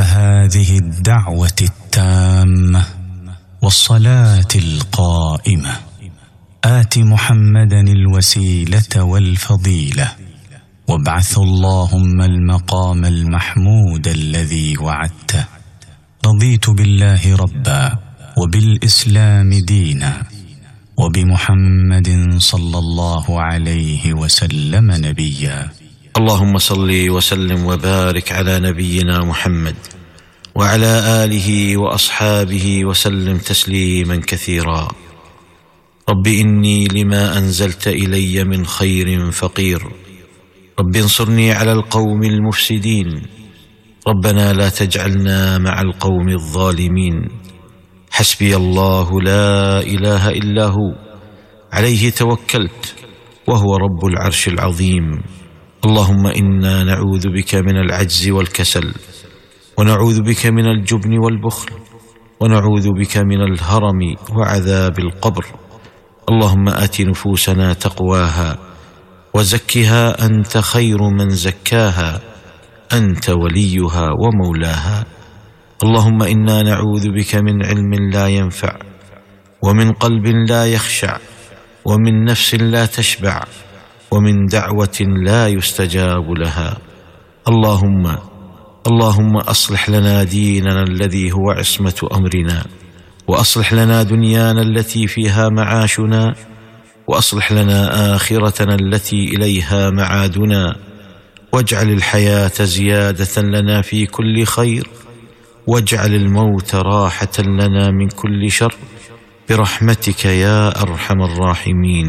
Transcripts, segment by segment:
هذه الدعوه التامه والصلاه القائمه ات محمدا الوسيله والفضيله وابعث اللهم المقام المحمود الذي وعدته رضيت بالله ربا وبالاسلام دينا وبمحمد صلى الله عليه وسلم نبيا اللهم صل وسلم وبارك على نبينا محمد وعلى اله واصحابه وسلم تسليما كثيرا رب اني لما انزلت الي من خير فقير رب انصرني على القوم المفسدين ربنا لا تجعلنا مع القوم الظالمين حسبي الله لا اله الا هو عليه توكلت وهو رب العرش العظيم اللهم انا نعوذ بك من العجز والكسل ونعوذ بك من الجبن والبخل ونعوذ بك من الهرم وعذاب القبر اللهم ات نفوسنا تقواها وزكها انت خير من زكاها انت وليها ومولاها اللهم انا نعوذ بك من علم لا ينفع ومن قلب لا يخشع ومن نفس لا تشبع ومن دعوه لا يستجاب لها اللهم اللهم اصلح لنا ديننا الذي هو عصمه امرنا واصلح لنا دنيانا التي فيها معاشنا واصلح لنا اخرتنا التي اليها معادنا واجعل الحياه زياده لنا في كل خير واجعل الموت راحه لنا من كل شر برحمتك يا ارحم الراحمين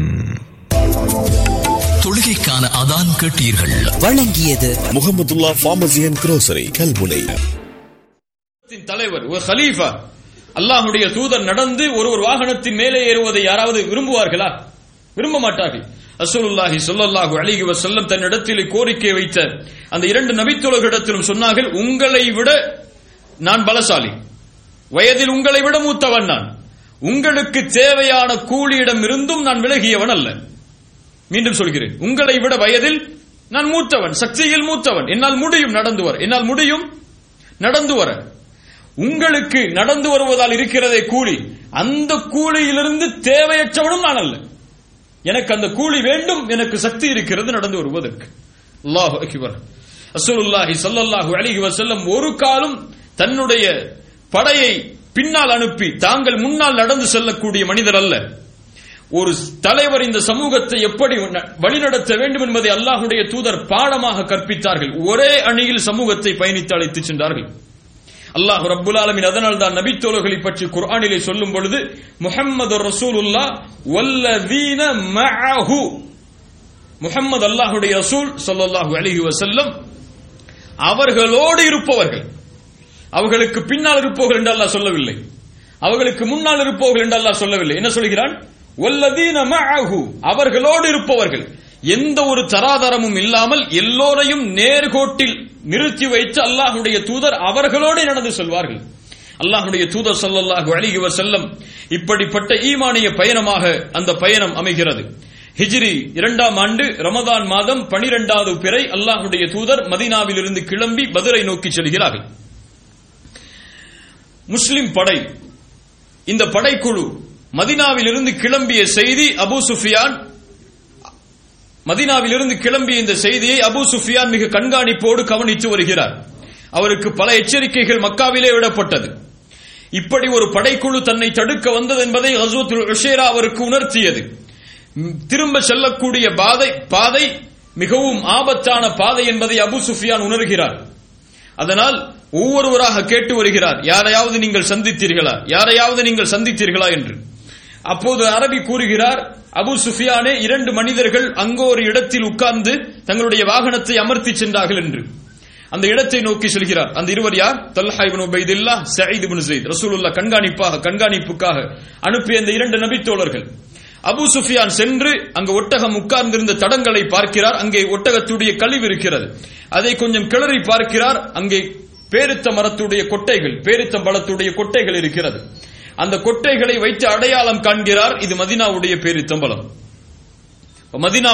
தொழுகைக்கான அதான் கேட்டீர்கள் வழங்கியது Muhammadullah pharmacy and grocery Kalmunai வாகனத்தின் தலைவர் ஒரு ஹலீஃபா அல்லாஹ்வுடைய தூதர் நடந்து ஒரு ஒரு வாகனத்தின் மேலே ஏறுவதை யாராவது விரும்புவார்களா விரும்ப மாட்டார்கள் ரசூலுல்லாஹி ஸல்லல்லாஹு அலைஹி வஸல்லம் தன்னிடத்தில் கோரிக்கை வைத்த அந்த இரண்டு நபித்தோழர்களிடத்திலும் சொன்னார்கள் உங்களை விட நான் பலசாலி வயதில் உங்களை விட மூத்தவன் நான் உங்களுக்கு தேவையான கூலியிடம் இருந்தும் நான் விலகியவன் அல்ல மீண்டும் சொல்கிறேன் உங்களை விட வயதில் நான் மூத்தவன் சக்தியில் மூத்தவன் என்னால் முடியும் நடந்து வர என்னால் முடியும் நடந்து வர உங்களுக்கு நடந்து வருவதால் இருக்கிறதே கூலி அந்த கூலியிலிருந்து தேவையற்றவனும் நான் அல்ல எனக்கு அந்த கூலி வேண்டும் எனக்கு சக்தி இருக்கிறது நடந்து வருவதற்கு அல்லாஹு அக்பர் ரசூலுல்லாஹி ஸல்லல்லாஹு அலைஹி வஸல்லம் ஒரு காலம் தன்னுடைய படையை பின்னால் அனுப்பி தாங்கள் முன்னால் நடந்து செல்லக்கூடிய மனிதர் அல்ல ஒரு தலைவர் இந்த சமூகத்தை எப்படி ந- வழிநடத்த வேண்டும் என்பதை அல்லாஹ்வுடைய தூதர் பாடமாக கற்பித்தார்கள் ஒரே அணியில் சமூகத்தை பயணித்து அழைத்துச் சென்றார்கள் அல்லாஹ் ரப்புல் ஆலமீன் அதனால் தான் நபித்தோழர்களை பற்றி குர்ஆனிலே சொல்லும் பொழுது முஹம்மது ரசூலுல்லாஹ் வல்லதீன மஅஹு முஹம்மது அல்லாஹ்வுடைய ரசூல் ஸல்லல்லாஹு அலைஹி வஸல்லம் அவர்களோடு இருப்பவர்கள் அவர்களுக்கு பின்னால் இருப்பவர்கள் என்று அல்லாஹ் சொல்லவில்லை அவர்களுக்கு முன்னால் இருப்பவர்கள் என்று அல்லாஹ் சொல்லவில்லை என்ன சொல்கிறான் வல்லதீன மஅஹு அவர்களோடு இருப்பவர்கள் எந்த ஒரு தராதரமும் இல்லாமல் எல்லோரையும் நேர்கோட்டில் நிறுத்தி வைத்து அல்லாஹ்வுடைய தூதர் அவர்களோடு நடந்து செல்வார்கள் அல்லாஹ்வுடைய தூதர் ஸல்லல்லாஹு அலைஹி வஸல்லம் இப்படிப்பட்ட ஈமானிய பயணமாக அந்த பயணம் அமைகிறது ஹிஜ்ரி இரண்டாம் ஆண்டு ரமதான் மாதம் பனிரெண்டாவது பிறை அல்லாஹ்வுடைய தூதர் மதீனாவிலிருந்து கிளம்பி பதுரை நோக்கி செல்கிறார்கள் முஸ்லிம் படை இந்த படைக்குழு மதினாவிலிருந்து கிளம்பிய செய்தி அபூ சுஃபியான் மதினாவிலிருந்து கிளம்பிய இந்த செய்தியை அபூ சுஃபியான் மிக கண்காணிப்போடு கவனித்து வருகிறார் அவருக்கு பல எச்சரிக்கைகள் மக்காவிலே விடப்பட்டது இப்படி ஒரு படைக்குழு தன்னை தடுக்க வந்தது என்பதை ஹஸ்வத்துல் உஷேரா அவருக்கு உணர்த்தியது ம், திரும்ப செல்லக்கூடிய பாதை பாதை மிகவும் ஆபத்தான பாதை என்பதை அபூ சுஃபியான் உணர்கிறார் அதனால் ஒவ்வொருவராக கேட்டு வருகிறார் யாரையாவது நீங்கள் சந்தித்தீர்களா யாரையாவது நீங்கள் சந்தித்தீர்களா என்று அப்போது அரபி கூறுகிறார் அபு சுஃபியானே இரண்டு மனிதர்கள் அங்கோ ஒரு இடத்தில் உட்கார்ந்து தங்களுடைய வாகனத்தை அமர்த்தி சென்றார்கள் என்று அந்த இடத்தை நோக்கி செல்கிறார் அந்த இருவர் யார் தல்ஹா இப்னு உபைதில்லா சயீத் இப்னு ஸைத் ரசூலுல்லாஹ் கண்காணிப்பாக கண்காணிப்புக்காக அனுப்பிய அந்த இரண்டு நபித்தோழர்கள் அபு சுஃபியான் சென்று அங்கு ஒட்டகம் உட்கார்ந்திருந்த தடங்களை பார்க்கிறார் அங்கே ஒட்டகத்துடைய கழிவு இருக்கிறது அதை கொஞ்சம் கிளறி பார்க்கிறார் அங்கே பேரித்த மரத்துடைய கொட்டைகள் பேரித்த பழத்துடைய கொட்டைகள் இருக்கிறது அந்த கொட்டைகளை வைத்து அடையாளம் காண்கிறார் இது மதினாவுடைய பேரித்தம்பலம்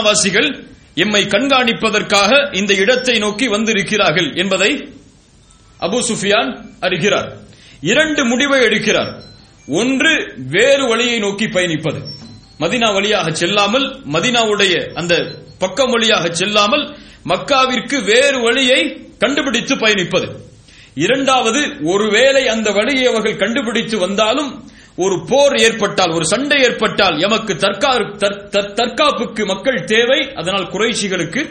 மதினாவாசிகள் எம்மை கண்காணிப்பதற்காக இந்த இடத்தை நோக்கி வந்திருக்கிறார்கள் என்பதை அபு சுஃபியான் அறிகிறார் இரண்டு முடிவை எடுக்கிறார் ஒன்று வேறு வழியை நோக்கி பயணிப்பது மதினா வழியாக செல்லாமல் மதினாவுடைய அந்த பக்கம் வழியாக செல்லாமல் மக்காவிற்கு வேறு வழியை கண்டுபிடித்து பயணிப்பது இரண்டாவது ஒருவேளை அந்த வழியை அவர்கள் கண்டுபிடித்து வந்தாலும் ஒரு போர் ஏற்பட்டால் ஒரு சண்டை ஏற்பட்டால் எமக்கு தற்கா- தற்- தற்- தற்காப்புக்கு மக்கள் தேவை அதனால் குறைஷிகளுக்கு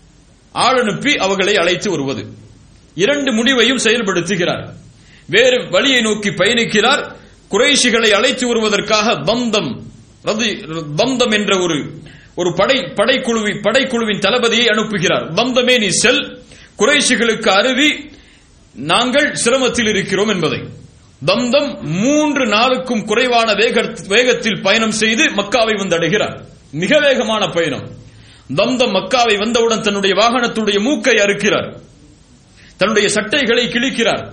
ஆள் அனுப்பி அவர்களை அழைத்து வருவது இரண்டு முடிவையும் செயல்படுத்துகிறார் வேறு வழியை நோக்கி பயணிக்கிறார் குறைஷிகளை அழைத்து வருவதற்காக பந்தம் ரதி- பந்தம் என்ற ஒரு ஒரு படை படைக்குழுவி படைக்குழுவின் தளபதியை அனுப்புகிறார் பந்தமே நீ செல் குறைஷிகளுக்கு அருவி நாங்கள் சிரமத்தில் இருக்கிறோம் என்பதை தம்தம் மூன்று நாளுக்கும் குறைவான வேக- வேகத்தில் பயணம் செய்து மக்காவை வந்தடைகிறார் மிக வேகமான பயணம் தம்தம் மக்காவை வந்தவுடன் தன்னுடைய வாகனத்துடைய மூக்கை அறுக்கிறார் தன்னுடைய சட்டைகளை கிழிக்கிறார்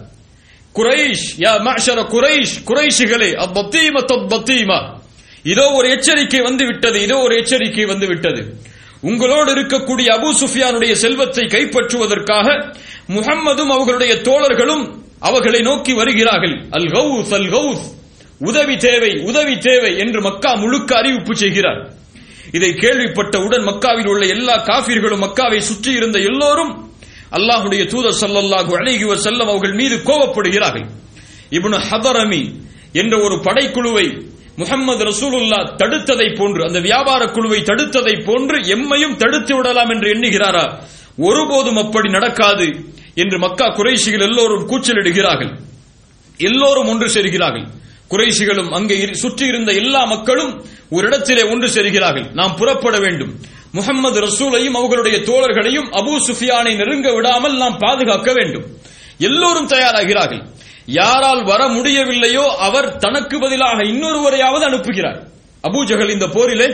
குறைஷ் யா மஅஷர குறைஷ் குறைஷிகளே அப்பத்தீம தப்பத்தீமா இதோ ஒரு எச்சரிக்கை வந்து விட்டது இதோ ஒரு எச்சரிக்கை வந்து விட்டது உங்களோடு இருக்கக்கூடிய அபூ சுஃபியானுடைய செல்வத்தை கைப்பற்றுவதற்காக முஹம்மதும் அவர்களுடைய தோழர்களும் அவர்களை நோக்கி வருகிறார்கள் அல் கவுஸ் அல் கவுஸ் உதவி தேவை உதவி தேவை என்று மக்கா முழுக்க அறிவிப்பு செய்கிறார் இதை கேள்விப்பட்டவுடன் மக்காவில் உள்ள எல்லா காபிர்களும் மக்காவை சுற்றி இருந்த எல்லோரும் அல்லாஹுடைய தூதர் ஸல்லல்லாஹு அலைஹி வஸல்லம் அவர்கள் மீது கோபப்படுகிறார்கள் இப்னு ஹதரமி என்ற ஒரு படைக்குழுவை முஹம்மது ரசூலுல்லாஹ் தடுத்ததை போன்று அந்த வியாபார குழுவை தடுத்ததை போன்று எம்மையும் தடுத்து விடலாம் என்று எண்ணுகிறாரா ஒருபோதும் அப்படி நடக்காது என்று மக்கா குறைஷிகள் எல்லோரும் கூச்சலிடுகிறார்கள் எல்லோரும் ஒன்று சேர்கிறார்கள் குறைஷிகளும் அங்கே இரு- சுற்றி இருந்த எல்லா மக்களும் ஒரு இடத்திலே ஒன்று சேர்கிறார்கள் நாம் புறப்பட வேண்டும் முகம்மது ரசூலையும் அவர்களுடைய தோழர்களையும் அபூ சுஃபியானை நெருங்க விடாமல் நாம் பாதுகாக்க வேண்டும் எல்லோரும் தயாராகிறார்கள் யாரால் வர முடியவில்லையோ அவர் தனக்கு பதிலாக இன்னொருவரையாவது அனுப்புகிறார் அபூஜகல் இந்த போரிலே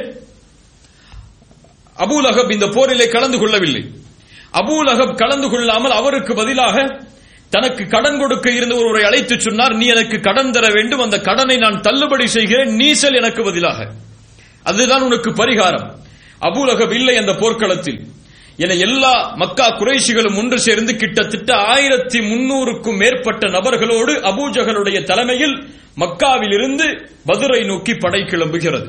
அபூலகப் இந்த போரிலே கலந்து கொள்ளவில்லை அபூலகப் கலந்து கொள்ளாமல் அவருக்கு பதிலாக தனக்கு கடன் கொடுக்க இருந்த ஒருவரை அழைத்து சொன்னார் நீ எனக்கு கடன் தர வேண்டும் அந்த கடனை நான் தள்ளுபடி செய்கிறேன் நீ செல் எனக்கு பதிலாக அதுதான் உனக்கு பரிகாரம் அபூலகப் இல்லை அந்த போர்க்களத்தில் என எல்லா மக்கா குறைஷிகளும் ஒன்று சேர்ந்து கிட்டத்தட்ட ஆயிரத்தி முன்னூறுக்கும் மேற்பட்ட நபர்களோடு அபூஜகளுடைய தலைமையில் மக்காவில் இருந்து பதுரை நோக்கி படை கிளம்புகிறது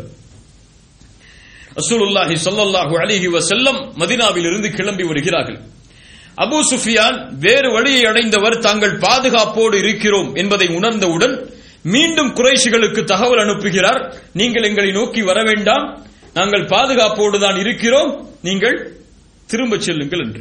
ரசூலுல்லாஹி ஸல்லல்லாஹு அலைஹி வஸல்லம் மதீனாவில் இருந்து கிளம்பி வருகிறார்கள் அபூ சுஃபியான் வேறு வழியை அடைந்தவர் தாங்கள் பாதுகாப்போடு இருக்கிறோம் என்பதை உணர்ந்தவுடன் மீண்டும் குறைஷிகளுக்கு தகவல் அனுப்புகிறார் நீங்கள் எங்களை நோக்கி வர வேண்டாம் நாங்கள் பாதுகாப்போடு தான் இருக்கிறோம் நீங்கள் திரும்பச் செல்லுங்கள் என்று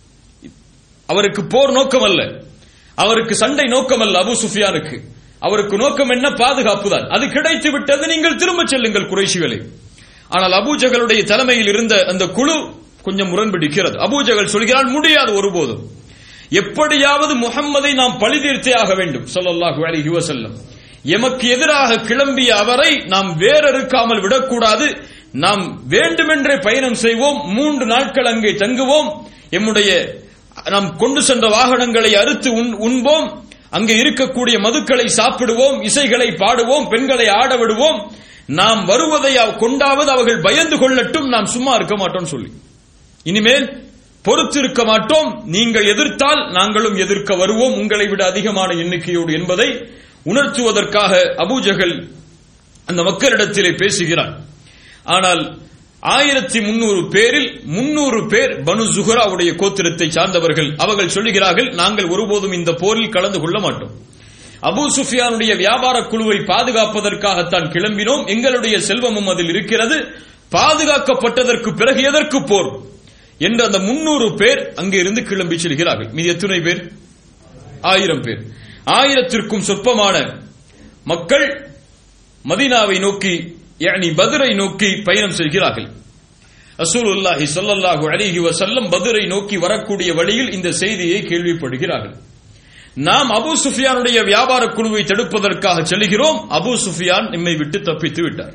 அவருக்கு போர் நோக்கம் அல்ல அவருக்கு சண்டை நோக்கம் அல்ல அபு சுஃபியானுக்கு அவருக்கு நோக்கம் என்ன பாதுகாப்பு தான் அது கிடைத்து விட்டது நீங்கள் திரும்பச் செல்லுங்கள் குறைஷிகளே ஆனால் அபூஜகளுடைய தலைமையில் இருந்த அந்த குழு கொஞ்சம் முரண்பிடிக்கிறது அபூஜகல் சொல்கிறான் முடியாது ஒருபோதும் எப்படியாவது முகம்மதை நாம் பழி தீர்த்தே ஆக வேண்டும் ஸல்லல்லாஹு அலைஹி வஸல்லம் எமக்கு எதிராக கிளம்பிய அவரை நாம் வேறறுக்காமல் விடக்கூடாது நாம் வேண்டுமென்றே பயணம் செய்வோம் மூன்று நாட்கள் அங்கே தங்குவோம் எம்முடைய நாம் கொண்டு சென்ற வாகனங்களை அறுத்து உண்- உண்போம் அங்கே இருக்கக்கூடிய மதுக்களை சாப்பிடுவோம் இசைகளை பாடுவோம் பெண்களை ஆட விடுவோம் நாம் வருவதை அவ- கொண்டாவது அவர்கள் பயந்து கொள்ளட்டும் நாம் சும்மா இருக்க மாட்டோம் சொல்லி இனிமேல் பொறுத்திருக்க மாட்டோம் நீங்கள் எதிர்த்தால் நாங்களும் எதிர்க்க வருவோம் உங்களை விட அதிகமான எண்ணிக்கையோடு என்பதை உணர்த்துவதற்காக அபூஜகல் அந்த மக்களிடத்திலே பேசுகிறான் ஆனால் ஆயிரத்தி முன்னூறு பேரில் முன்னூறு பேர் பனு ஜுஹராவுடைய கோத்திரத்தை சார்ந்தவர்கள் அவர்கள் சொல்லுகிறார்கள் நாங்கள் ஒருபோதும் இந்த போரில் கலந்து கொள்ள மாட்டோம் அபூ சுஃபியானுடைய வியாபார குழுவை பாதுகாப்பதற்காகத்தான் கிளம்பினோம் எங்களுடைய செல்வமும் அதில் இருக்கிறது பாதுகாக்கப்பட்டதற்கு பிறகு எதற்கு போர் என்று அந்த முன்னூறு பேர் அங்கே இருந்து கிளம்பி செல்கிறார்கள் மீது எத்தனை பேர் ஆயிரம் பேர் ஆயிரத்திற்கும் சொற்பமான மக்கள் மதீனாவை நோக்கி யானி பத்ரை நோக்கி பயணம் செய்கிறார்கள் ரசூலுல்லாஹி ஸல்லல்லாஹு அலைஹி வஸல்லம் பத்ரை நோக்கி வரக்கூடிய வழியில் இந்த செய்தியை கேள்விப்படுகிறார்கள் நாம் அபூ சுஃபியானுடைய வியாபார குழுவை தடுப்பதற்காக செல்கிறோம் அபூ சுஃபியான் நம்மை விட்டு தப்பித்து விட்டார்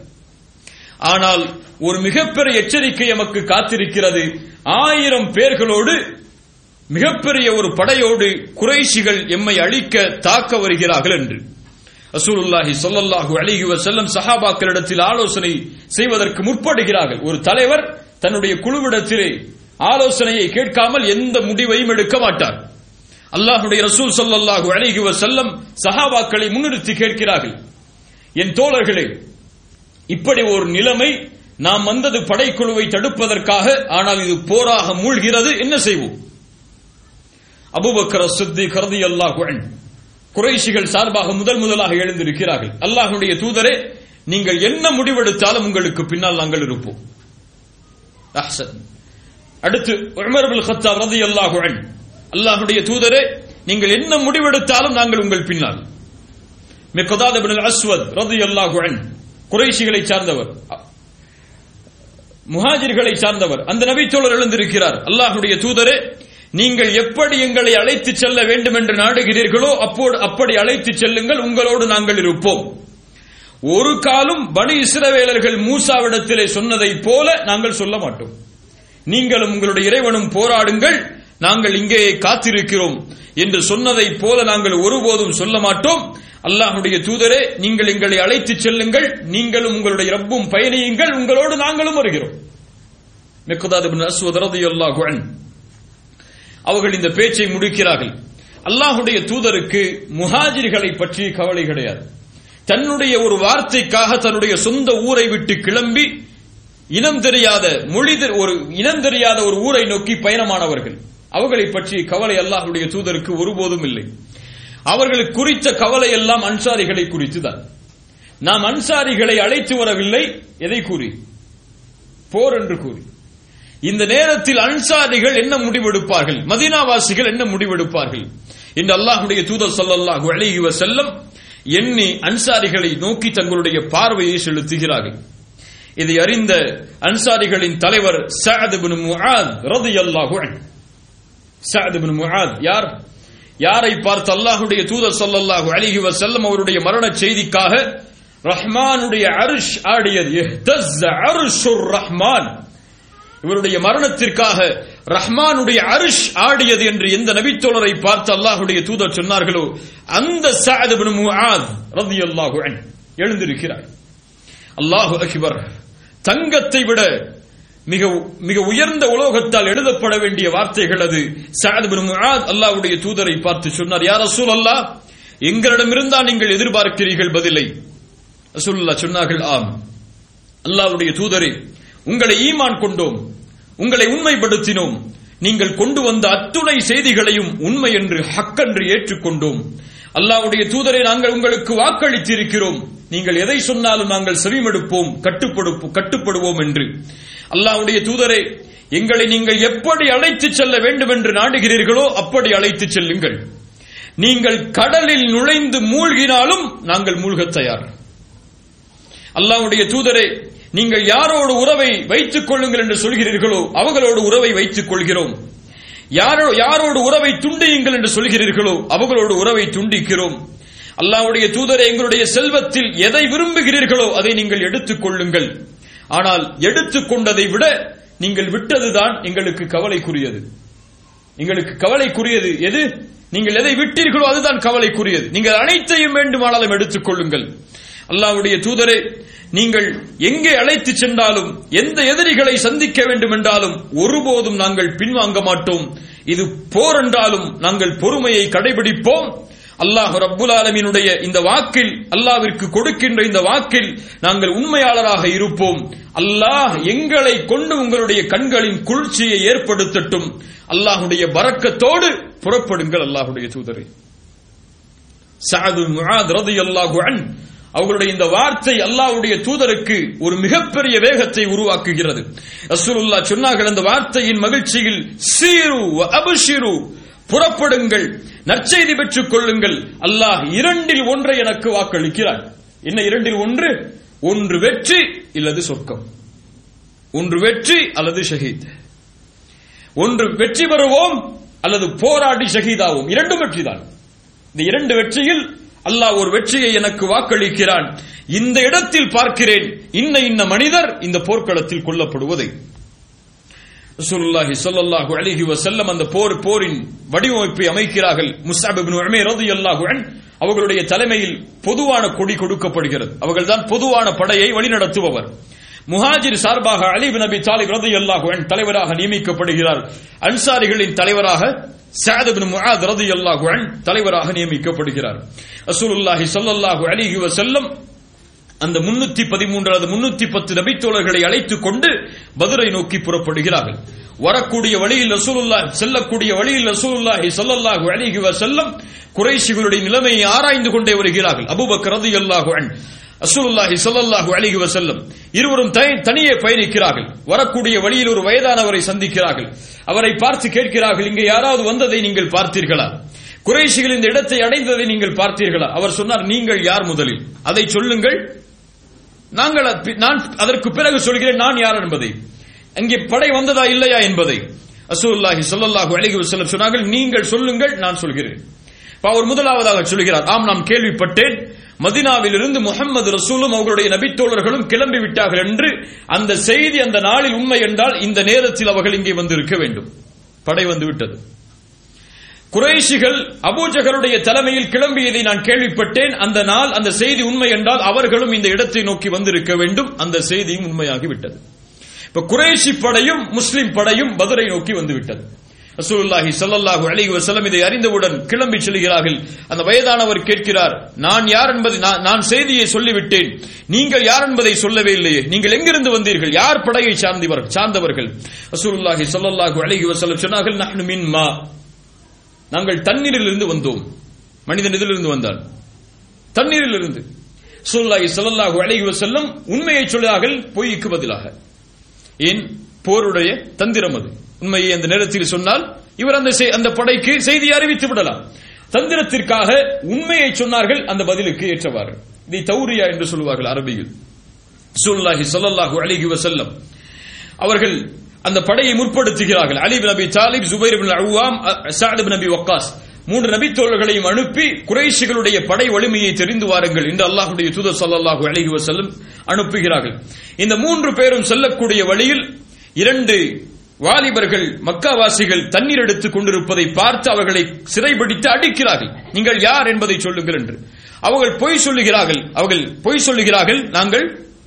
ஆனால் ஒரு மிகப்பெரிய எச்சரிக்கை நமக்கு காத்திருக்கிறது ஆயிரம் பேர்களோடு மிகப்பெரிய ஒரு படையோடு குறைஷிகள் எம்மை அழிக்க தாக்க வருகிறார்கள் என்று ரசூலுல்லாஹி ஸல்லல்லாஹு அலைஹி வஸல்லம் சஹாபாக்களிடத்தில் ஆலோசனை செய்வதற்கு முற்படுகிறார்கள் ஒரு தலைவர் தன்னுடைய குழுவிடத்திலே ஆலோசனையை கேட்காமல் எந்த முடிவையும் எடுக்க மாட்டார் அல்லாஹுடைய ரசூல் ஸல்லல்லாஹு அலைஹி வஸல்லம் சஹாபாக்களை முன்னிறுத்தி கேட்கிறார்கள் என் தோழர்களே இப்படி ஒரு நிலைமை நாம் வந்தது படைக்குழுவை தடுப்பதற்காக ஆனால் இது போராக மூழ்கிறது என்ன செய்வோம் அபூபக்கர் சித்திக் ரலியல்லாஹு அன்ஹு குறைஷிகள் சார்பாக முதல் முதலாக எழுந்திருக்கிறார்கள் அல்லாஹ்வுடைய தூதரே நீங்கள் என்ன முடிவெடுத்தாலும் உங்களுக்கு பின்னால் நாங்கள் இருப்போம் அஹ்சன் அடுத்து உமர் பின் கத்தாப் ரலியல்லாஹு அன்ஹு அல்லாஹ்வுடைய தூதரே நீங்கள் என்ன முடிவெடுத்தாலும் நாங்கள் உங்கள் பின்னால் மிக்தாத் இப்னு அஸ்வத் ரலியல்லாஹு அன்ஹு குறைஷிகளை சார்ந்தவர் முஹாஜிர்களை சார்ந்தவர் அந்த நபித்தோழர் எழுந்திருக்கிறார் அல்லாஹ்வுடைய தூதரே நீங்கள் எப்படி எங்களை அழைத்து செல்ல வேண்டும் என்று நாடுகிறீர்களோ அப்போது அப்படி அழைத்து செல்லுங்கள் உங்களோடு நாங்கள் இருப்போம் ஒரு காலும் பனி இஸ்ரவேலர்கள் மூசாவிடத்திலே சொன்னதைப் போல நாங்கள் சொல்ல மாட்டோம் நீங்களும் உங்களுடைய இறைவனும் போராடுங்கள் நாங்கள் இங்கே காத்திருக்கிறோம் என்று சொன்னதைப் போல நாங்கள் ஒருபோதும் சொல்ல மாட்டோம் அல்லாஹுடைய தூதரே நீங்கள் எங்களை அழைத்து செல்லுங்கள் நீங்களும் உங்களுடைய ரப்பும் பயணியுங்கள் உங்களோடு நாங்களும் வருகிறோம் மிக்கதாத் இப்னு அஸ்வத் ரலியல்லாஹு அன்ஹு அவர்கள் இந்த பேச்சை முடிக்கிறார்கள் அல்லாஹுடைய தூதருக்கு முஹாஜிர்களை பற்றி கவலை கிடையாது தன்னுடைய ஒரு வார்த்தைக்காக தன்னுடைய சொந்த ஊரை விட்டு கிளம்பி இனம் தெரியாத மொழி தெரி- ஒரு இனம் தெரியாத ஒரு ஊரை நோக்கி பயணமானவர்கள் அவர்களை பற்றி கவலை அல்லாஹுடைய தூதருக்கு ஒருபோதும் இல்லை அவர்களுக்கு குறித்த கவலை எல்லாம் அன்சாரிகளை குறித்துதான் நாம் அன்சாரிகளை அழைத்து வரவில்லை எதை கூறி போர் என்று கூறி இந்த நேரத்தில் அன்சாரிகள் என்ன முடிவெடுப்பார்கள் மதீனாவாசிகள் என்ன முடிவெடுப்பார்கள் என்று அல்லாஹ்வுடைய தூதர் ஸல்லல்லாஹு அலைஹி வஸல்லம் எண்ணி அன்சாரிகளை நோக்கி தங்களுடைய பார்வையை செலுத்துகிறார்கள் இதை அறிந்த அன்சாரிகளின் தலைவர் சஅத் இப்னு முஆத் ரலியல்லாஹு அன்ஹு சஅத் இப்னு முஆத் யார் யாரை பார்த்து அல்லாஹ்வுடைய தூதர் ஸல்லல்லாஹு அலைஹி வஸல்லம் அவருடைய மரண செய்திக்காக ரஹ்மானுடைய அர்ஷ் ஆடியது இஹ்தஸ்ஸ அர்ஷுர் ரஹ்மான் இவருடைய மரணத்திற்காக ரஹ்மானுடைய அரிஷ் ஆடியது என்று எந்த நபித்தோழரை பார்த்து அல்லாஹுடைய தூதர் சொன்னார்களோ அந்த சஅத் இப்னு முஆத் ரலியல்லாஹு அன்ஹு எழுந்திருக்கிறார் அல்லாஹு அக்பர் தங்கத்தை விட மிக மிக உயர்ந்த உலோகத்தால் எழுதப்பட வேண்டிய வார்த்தைகள் அது சஅத் இப்னு முஆத் அல்லாஹ்வுடைய தூதரை பார்த்து சொன்னார் யா ரசூலல்லாஹ் எங்களிடமிருந்தா நீங்கள் எதிர்பார்க்கிறீர்கள் பதிலை ரசூலுல்லாஹ் சொன்னார்கள் ஆம் அல்லாஹ்வுடைய தூதரே உங்களை ஈமான் கொண்டோம் உங்களை உண்மைப்படுத்தினோம் நீங்கள் கொண்டு வந்த அத்துணை செய்திகளையும் உண்மை என்று ஹக்கென்று ஏற்றுக்கொண்டோம் அல்லாஹ்வுடைய தூதரை நாங்கள் உங்களுக்கு வாக்களித்திருக்கிறோம் நீங்கள் எதை சொன்னாலும் நாங்கள் செவிமடுப்போம் கட்டுப்படு கட்டுப்படுவோம் என்று அல்லாஹ்வுடைய தூதரே எங்களை நீங்கள் எப்படி அழைத்து செல்ல வேண்டும் என்று நாடுகிறீர்களோ அப்படி அழைத்து செல்லுங்கள் நீங்கள் கடலில் நுழைந்து மூழ்கினாலும் நாங்கள் மூழ்கத் தயார் அல்லாஹ்வுடைய தூதரே நீங்கள் யாரோடு உறவை வைத்துக் கொள்ளுங்கள் என்று சொல்கிறீர்களோ அவர்களோடு உறவை வைத்துக் கொள்கிறோம் யாரோ யாரோடு உறவை துண்டியுங்கள் என்று சொல்கிறீர்களோ அவர்களோடு உறவை துண்டிக்கிறோம் அல்லாஹ்வுடைய தூதரே எங்களுடைய செல்வத்தில் எதை விரும்புகிறீர்களோ அதை நீங்கள் எடுத்துக் கொள்ளுங்கள் ஆனால் எடுத்துக்கொண்டதை விட நீங்கள் விட்டதுதான் எங்களுக்கு கவலைக்குரியது எங்களுக்கு கவலைக்குரியது எது நீங்கள் எதை விட்டீர்களோ அதுதான் கவலைக்குரியது நீங்கள் அனைத்தையும் வேண்டுமானாலும் எடுத்துக் கொள்ளுங்கள் அல்லாஹ்வுடைய தூதரே நீங்கள் எங்கே அழைத்து சென்றாலும் எந்த எதிரிகளை சந்திக்க வேண்டும் என்றாலும் ஒருபோதும் நாங்கள் பின்வாங்க மாட்டோம் இது போர் என்றாலும் நாங்கள் பொறுமையை கடைபிடிப்போம் அல்லாஹ் ரப்புல் ஆலமீனுடைய இந்த வாக்கில் அல்லாவிற்கு கொடுக்கின்ற இந்த வாக்கில் நாங்கள் உண்மையாளராக இருப்போம் அல்லாஹ் எங்களை கொண்டு உங்களுடைய கண்களின் குளிர்ச்சியை ஏற்படுத்தட்டும் அல்லாஹுடைய பரக்கத்தோடு புறப்படுங்கள் அல்லாஹுடைய தூதரே சஅது முஆத் ரலியல்லாஹு அன் அவர்களுடைய இந்த வார்த்தை அல்லாஹ்வுடைய தூதருக்கு ஒரு மிகப்பெரிய வேகத்தை உருவாக்குகிறது ரசூலுல்லாஹ் சொன்னார்கள் அந்த வார்த்தையின் மகிழ்ச்சியில் சீரு வ அபஷிரு புறப்படுங்கள் நற்செய்தி பெற்றுக் கொள்ளுங்கள் அல்லாஹ் இரண்டில் ஒன்றை எனக்கு வாக்களிக்கிறார் என்ன இரண்டில் ஒன்று ஒன்று வெற்றி இல்லது சொர்க்கம் ஒன்று வெற்றி அல்லது ஷஹீத் ஒன்று வெற்றி பெறுவோம் அல்லது போராடி ஷஹீதாவோம் இரண்டும் வெற்றிதான் இந்த இரண்டு வெற்றியில் அல்லாஹ் ஒரு வெற்றியை எனக்கு வாக்களிக்கிறான் இந்த இடத்தில் பார்க்கிறேன் இன்ன இன்ன மனிதர் இந்த போர்க்களத்தில் கொல்லப்படுவதை ரசூலுல்லாஹி ஸல்லல்லாஹு அலைஹி வஸல்லம் அந்த போர் போரின் வடிவமைப்பை அமைக்கிறார்கள் முஸ்அப் இப்னு உமைர் ரலியல்லாஹு அன் அவர்களுடைய தலைமையில் பொதுவான கொடி கொடுக்கப்படுகிறது அவர்கள்தான் பொதுவான படையை வழிநடத்துபவர் முஹாஜிர் சார்பாக அலி பின் அபி தாலிப் ரலியல்லாஹு அன்ஹு தலைவராக நியமிக்கப்படுகிறார் அன்சாரிகளின் தலைவராக சஅத் பின் முஆத் ரலியல்லாஹு அன்ஹு தலைவராக நியமிக்கப்படுகிறார் ரசூலுல்லாஹி ஸல்லல்லாஹு அலைஹி வஸல்லம் அந்த முன்னூத்தி பதிமூன்று அல்லது முன்னூத்தி பத்து நபித்தோழர்களை அழைத்துக் கொண்டு பதுரை நோக்கி புறப்படுகிறார்கள் வரக்கூடிய வழியில் ரசூலுல்லா செல்லக்கூடிய வழியில் ரசூலுல்லாஹி ஸல்லல்லாஹு அலைஹி வஸல்லம் குறைஷிகளுடைய நிலைமையை ஆராய்ந்து கொண்டே வருகிறார்கள் அபூபக்கர் ரலியல்லாஹு அன்ஹு ரசூலுல்லாஹி ஸல்லல்லாஹு அலைஹி வஸல்லம் இருவரும் த- தனியே பயணிக்கிறார்கள் வரக்கூடிய வழியில் ஒரு வயதானவரை சந்திக்கிறார்கள் அவரை பார்த்து கேட்கிறார்கள் இங்கே யாராவது வந்ததை நீங்கள் பார்த்தீர்களா குறைஷிகள் இந்த இடத்தை அடைந்ததை நீங்கள் பார்த்தீர்களா அவர் சொன்னார் நீங்கள் யார் முதலில் அதை சொல்லுங்கள் நாங்கள் அத்- நான் அதற்கு பிறகு சொல்கிறேன் நான் யார் என்பதை அங்கே படை வந்ததா இல்லையா என்பதை ரசூலுல்லாஹி ஸல்லல்லாஹு அலைஹி வஸல்லம் சொன்னார்கள் நீங்கள் சொல்லுங்கள் நான் சொல்கிறேன் இப்ப அவர் முதலாவதாக சொல்கிறார் ஆம் நாம் கேள்விப்பட்டேன் மதினாவிலிருந்து முஹம்மது ரசூலும் அவர்களுடைய நபித்தோழர்களும் கிளம்பி விட்டார்கள் என்று அந்த செய்தி அந்த நாளில் உண்மை என்றால் இந்த நேரத்தில் அவர்கள் இங்கே வந்து இருக்க வேண்டும் படை வந்து விட்டது குறைஷிகள் அபூஜகருடைய தலைமையில் கிளம்பியதை நான் கேள்விப்பட்டேன் அந்த நாள் அந்த செய்தி உண்மை என்றால் அவர்களும் இந்த இடத்தை நோக்கி வந்திருக்க வேண்டும் அந்த செய்தியும் உண்மையாகிவிட்டது இப்ப குறைஷி படையும் முஸ்லிம் படையும் பதுரை நோக்கி வந்து விட்டது ரசூலுல்லாஹி ஸல்லல்லாஹு அலைஹி வஸல்லம் இதை அறிந்தவுடன் கிளம்பி செல்கிறார்கள் அந்த வயதானவர் கேட்கிறார் நான் யார் என்பதை நான்- நான் செய்தியை சொல்லிவிட்டேன் நீங்கள் யார் என்பதை சொல்லவே இல்லையே நீங்கள் எங்கிருந்து வந்தீர்கள் யார் படையை சார்ந்தவர் சார்ந்தவர்கள் ரசூலுல்லாஹி ஸல்லல்லாஹு அலைஹி வஸல்லம் சொன்னார்கள் நஹ்னு மின் மா நாங்கள் தண்ணீரிலிருந்து வந்தோம் மனிதன் இதிலிருந்து வந்தான் தண்ணீரிலிருந்து சூல்லாஹி ஸல்லல்லாஹு அலைஹி வஸல்லம் உண்மையை சொல்கிறார்கள் பொய்க்கு பதிலாக ஏன் போருடைய தந்திரம் அது உண்மையை அந்த நேரத்தில் சொன்னால் இவர் அந்த செய்- அந்த படைக்கு செய்தியை அறிவித்து விடலாம் தந்திரத்திற்காக உண்மையை சொன்னார்கள் அந்த பதிலுக்கு ஏற்றவாறு இதை தௌரியா என்று சொல்லுவார்கள் அரபியில் சுல்லாஹி ஸல்லல்லாஹு அலைஹி வஸல்லம் அவர்கள் அந்த படையை முற்படுத்துகிறார்கள் அலி பின் அபி தாலிப் ஜுபைர் பின் அவ்வாம் சஅத் பின் அபி வக்காஸ் மூன்று நபித்தோழர்களையும் அனுப்பி குறைஷிகளுடைய படை வலிமையை தெரிந்து வாருங்கள் என்று அல்லாஹ்வுடைய தூதர் ஸல்லல்லாஹு அலைஹி வஸல்லம் அனுப்புகிறார்கள் இந்த மூன்று பேரும் செல்லக்கூடிய வழியில் இரண்டு வாலிபர்கள் மக்காவாசிகள் தண்ணீர் எடுத்துக் கொண்டிருப்பதை பார்த்து அவர்களை சிறைபிடித்து அடிக்கிறார்கள் நீங்கள் யார் என்பதை சொல்லுங்கள் என்று அவர்கள் பொய் சொல்லுகிறார்கள் அவர்கள் பொய் சொல்லுகிறார்கள் நாங்கள்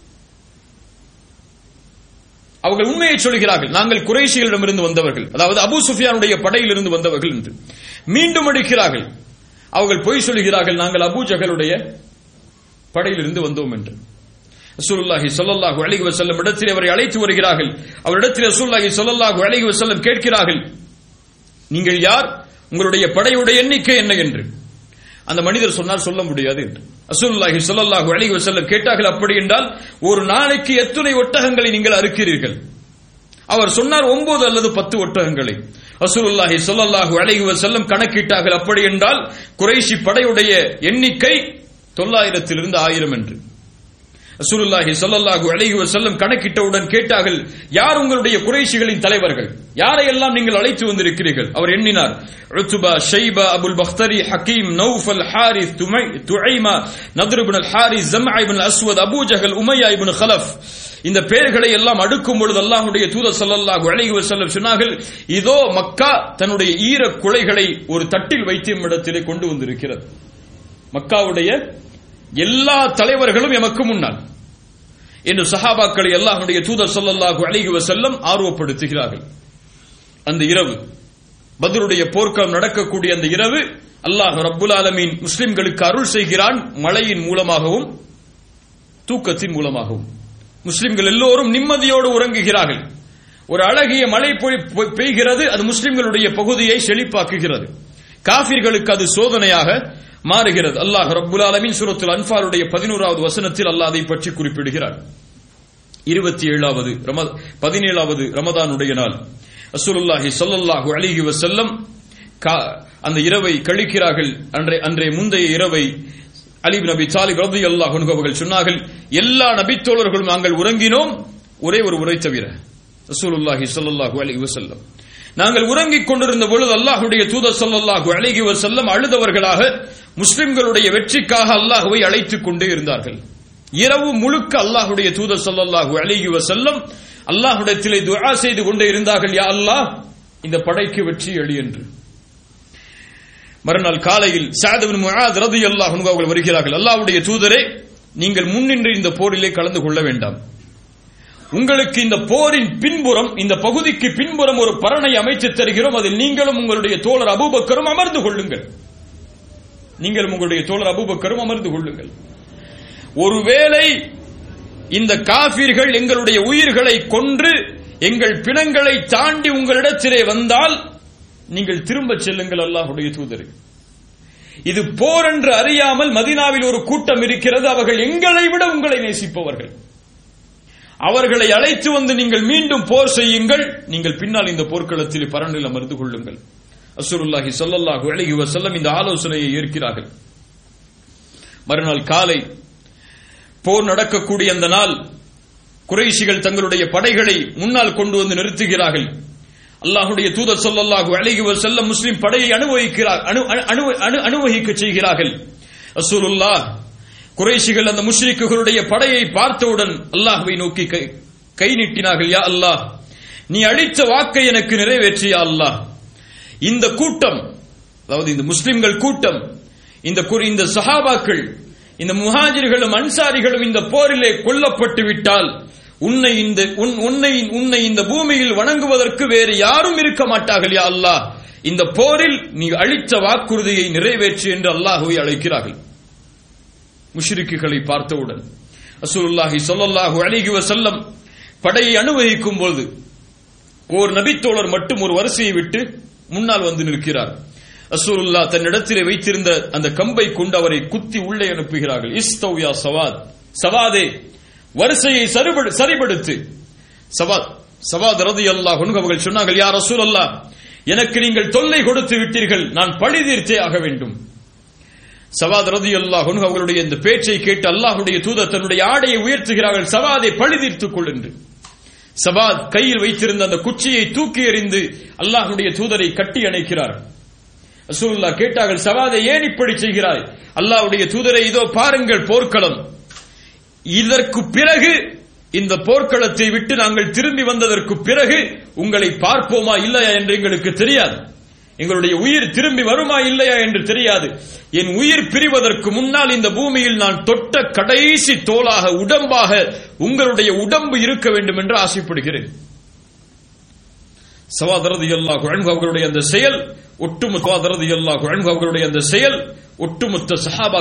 அவர்கள் உண்மையை சொல்கிறார்கள் நாங்கள் குறைஷிகளிடமிருந்து வந்தவர்கள் அதாவது அபூ சுஃபியானுடைய படையிலிருந்து வந்தவர்கள் என்று மீண்டும் அடிக்கிறார்கள் அவர்கள் பொய் சொல்கிறார்கள் நாங்கள் அபூ ஜஹலுடைய படையிலிருந்து வந்தோம் என்று ரசூலுல்லாஹி ஸல்லல்லாஹு அலைஹி வஸல்லம் இடத்தில் அவரை அழைத்து வருகிறார்கள் அவரிடத்தில் ரசூலுல்லாஹி ஸல்லல்லாஹு அலைஹி வஸல்லம் கேட்கிறார்கள் நீங்கள் யார் உங்களுடைய படையுடைய எண்ணிக்கை என்ன என்று அந்த மனிதர் சொன்னார் சொல்ல முடியாது என்று ரசூலுல்லாஹி ஸல்லல்லாஹு அலைஹி வஸல்லம் கேட்டார்கள் அப்படி என்றால் ஒரு நாளைக்கு எத்தனை ஒட்டகங்களை நீங்கள் அறுக்கிறீர்கள் அவர் சொன்னார் ஒன்பது அல்லது பத்து ஒட்டகங்களை ரசூலுல்லாஹி ஸல்லல்லாஹு அலைஹி வஸல்லம் கணக்கிட்டார்கள் அப்படி என்றால் குறைஷி படையுடைய எண்ணிக்கை தொள்ளாயிரத்திலிருந்து ஆயிரம் என்று ரசூலுல்லாஹி ஸல்லல்லாஹு அலைஹி வஸல்லம் கணக்கிட்டவுடன் கேட்டார்கள் யார் உங்களுடைய குறைஷிகளின் தலைவர்கள் யாரையெல்லாம் நீங்கள் அழைத்து வந்திருக்கிறீர்கள் அவர் எண்ணினார் Utbah Shaybah Abul Bakhtari Hakim Nawfal Harith துமை Tuaymah Nadr ibn al Harith Zama ibn Aswad Abu Jahl Umayyah ibn Khalaf இந்த பெயர்களை எல்லாம் அடுக்கும் பொழுது அல்லாஹ்வுடைய தூதர் ஸல்லல்லாஹு அலைஹி வஸல்லம் சொன்னார்கள் இதோ மக்கா தன்னுடைய ஈர குலைகளை ஒரு தட்டில் வைத்து இடத்திலே கொண்டு வந்திருக்கிறது மக்காவுடைய எல்லா தலைவர்களும் எமக்கு முன்னால் என்று சஹாபாக்களை அல்லாஹ்வுடைய தூதர் ஸல்லல்லாஹு அலைஹி வஸல்லம் ஆர்வப்படுத்துகிறார்கள் அந்த இரவு பத்ருடைய போர்க்களம் நடக்கக்கூடிய அந்த இரவு அல்லாஹ் ரப்புல் ஆலமீன் முஸ்லிம்களுக்கு அருள் செய்கிறான் மழையின் மூலமாகவும் தூக்கத்தின் மூலமாகவும் முஸ்லிம்கள் எல்லோரும் நிம்மதியோடு உறங்குகிறார்கள் ஒரு அழகிய மழை பொய்- பொய்- பெய்கிறது அது முஸ்லிம்களுடைய பகுதியை செழிப்பாக்குகிறது காபிர்களுக்கு அது சோதனையாக மாறுகிறது அல்லாஹ் ரப்புல் ஆலமீன் சூரத்துல் அன்ஃபாலுடைய பதினோராவது வசனத்தில் அல்லாஹ் அதை பற்றி குறிப்பிடுகிறார் இருபத்தி ஏழாவது பதினேழாவது ரமதானுடைய நாள் ரசூலுல்லாஹி ஸல்லல்லாஹு அலைஹி வஸல்லம் கா- அந்த இரவை கழிக்கிறார்கள் அன்றை அன்றைய முந்தைய இரவை அலி பின் அபி தாலிப் ரலியல்லாஹு அன்ஹு அவர்கள் சொன்னார்கள் எல்லா நபித்தோழர்களும் நாங்கள் உறங்கினோம் ஒரே ஒரு உரை தவிர ரசூலுல்லாஹி ஸல்லல்லாஹு அலைஹி வஸல்லம் நாங்கள் உறங்கிக் கொண்டிருந்த பொழுது அல்லாஹ்வுடைய தூதர் ஸல்லல்லாஹு அலைஹி வஸல்லம் அழுதவர்களாக முஸ்லிம்களுடைய வெற்றிக்காக அல்லாஹ்வை அழைத்துக் கொண்டே இருந்தார்கள் இரவு முழுக்க அல்லாஹ்வுடைய தூதர் ஸல்லல்லாஹு அலைஹி வஸல்லம் அல்லாஹ்விடத்திலே துஆ செய்து கொண்டே இருந்தார்கள் யா அல்லாஹ் இந்த படைக்கு வெற்றி அளி என்று மறுநாள் காலையில் சஅத் பின் முஆத் ரலியல்லாஹு அன்ஹு அவர்கள் வருகிறார்கள் அல்லாஹ்வுடைய தூதரே நீங்கள் முன்னின்று இந்த போரிலே கலந்து கொள்ள வேண்டாம் உங்களுக்கு இந்த போரின் பின்புறம் இந்த பகுதிக்கு பின்புறம் ஒரு பரணை அமைத்து தருகிறோம் அதில் நீங்களும் உங்களுடைய தோழர் அபூபக்கரும் அமர்ந்து கொள்ளுங்கள் நீங்களும் உங்களுடைய தோழர் அபூபக்கரும் அமர்ந்து கொள்ளுங்கள் ஒருவேளை இந்த காபிர்கள் எங்களுடைய உயிர்களை கொன்று எங்கள் பிணங்களை தாண்டி உங்களிடத்திலே வந்தால் நீங்கள் திரும்பச் செல்லுங்கள் அல்லாஹுடைய தூதரை இது போர் என்று அறியாமல் மதினாவில் ஒரு கூட்டம் இருக்கிறது அவர்கள் எங்களை விட உங்களை நேசிப்பவர்கள் அவர்களை அழைத்து வந்து நீங்கள் மீண்டும் போர் செய்யுங்கள் நீங்கள் பின்னால் இந்த போர்க்களத்தில் பரண்டில் அமர்ந்து கொள்ளுங்கள் அசுருல்லாஹி ஸல்லல்லாஹு அலைஹி வஸல்லம் இந்த ஆலோசனையை ஏற்கிறார்கள் மறுநாள் காலை போர் நடக்கக்கூடிய அந்த நாள் குறைஷிகள் தங்களுடைய படைகளை முன்னால் கொண்டு வந்து நிறுத்துகிறார்கள் அல்லாஹுடைய தூதர் ஸல்லல்லாஹு அலைஹி வஸல்லம் முஸ்லிம் படையை அனுபவிக்கிறார் அனு- அனு- அனு- அனு- அனுபவிக்க செய்கிறார்கள் ரசூலுல்லாஹ் குறைஷிகள் அந்த முஷ்ரிக்குகளுடைய படையை பார்த்தவுடன் அல்லாஹ்வை நோக்கி கை- கை நீட்டினார்கள் யா அல்லாஹ் நீ அளித்த வாக்கை எனக்கு நிறைவேற்றியா அல்லாஹ் இந்த கூட்டம் அதாவது இந்த முஸ்லிம்கள் கூட்டம் இந்த குறி- இந்த சஹாபாக்கள் இந்த முஹாஜிர்களும் அன்சாரிகளும் இந்த போரிலே கொல்லப்பட்டு விட்டால் உன்னை இந்த உன்- உன்னை உன்னை இந்த பூமியில் வணங்குவதற்கு வேறு யாரும் இருக்க மாட்டார்கள் யா அல்லாஹ் இந்த போரில் நீ அளித்த வாக்குறுதியை நிறைவேற்று என்று அல்லாஹுவை அழைக்கிறார்கள் முஷ்ரிக்குகளை பார்த்தவுடன் ரசூலுல்லாஹி ஸல்லல்லாஹு அலைஹி வஸல்லம் படையை அனுபவிக்கும் போது ஓர் நபித்தோழர் மட்டும் ஒரு வரிசையை விட்டு முன்னால் வந்து நிற்கிறார் ரசூலுல்லா தன்னிடத்திலே வைத்திருந்த அந்த கம்பை கொண்டு அவரை குத்தி உள்ளே அனுப்புகிறார்கள் இஸ்தவ் யா சவாத் சவாதே வரிசையை சரிபடு சரிபடுத்து சவாத் சவாத் ரதி அல்லாஹ் அவர்கள் சொன்னார்கள் யார் ரசூல் எனக்கு நீங்கள் தொல்லை கொடுத்து விட்டீர்கள் நான் பழி தீர்த்தே ஆக வேண்டும் சவாத் ரதி அல்லாஹ் அவர்களுடைய இந்த பேச்சை கேட்டு அல்லாஹுடைய தூதர் தன்னுடைய ஆடையை உயர்த்துகிறார்கள் சவாதை பழி தீர்த்துக் கொள் என்று சபாத் கையில் வைத்திருந்த அந்த குச்சியை தூக்கி எறிந்து அல்லாஹ்வுடைய தூதரை கட்டி அணைக்கிறார் ரசூலுல்லா கேட்டார்கள் சவாதை ஏன் இப்படி செய்கிறாய் அல்லாஹ்வுடைய தூதரை இதோ பாருங்கள் போர்க்களம் இதற்கு பிறகு இந்த போர்க்களத்தை விட்டு நாங்கள் திரும்பி வந்ததற்கு பிறகு உங்களை பார்ப்போமா இல்லையா என்று எங்களுக்கு தெரியாது எங்களுடைய உயிர் திரும்பி வருமா இல்லையா என்று தெரியாது என் உயிர் பிரிவதற்கு முன்னால் இந்த பூமியில் நான் தொட்ட கடைசி தோளாக உடம்பாக உங்களுடைய உடம்பு இருக்க வேண்டும் என்று ஆசைப்படுகிறேன் சவாதரதி அல்லாஹ் அவர்களுடைய அந்த செயல் ஒட்டுமொத்த சவாதரதி அல்லாஹ் அவர்களுடைய அந்த செயல் ஒட்டுமொத்த சஹாபா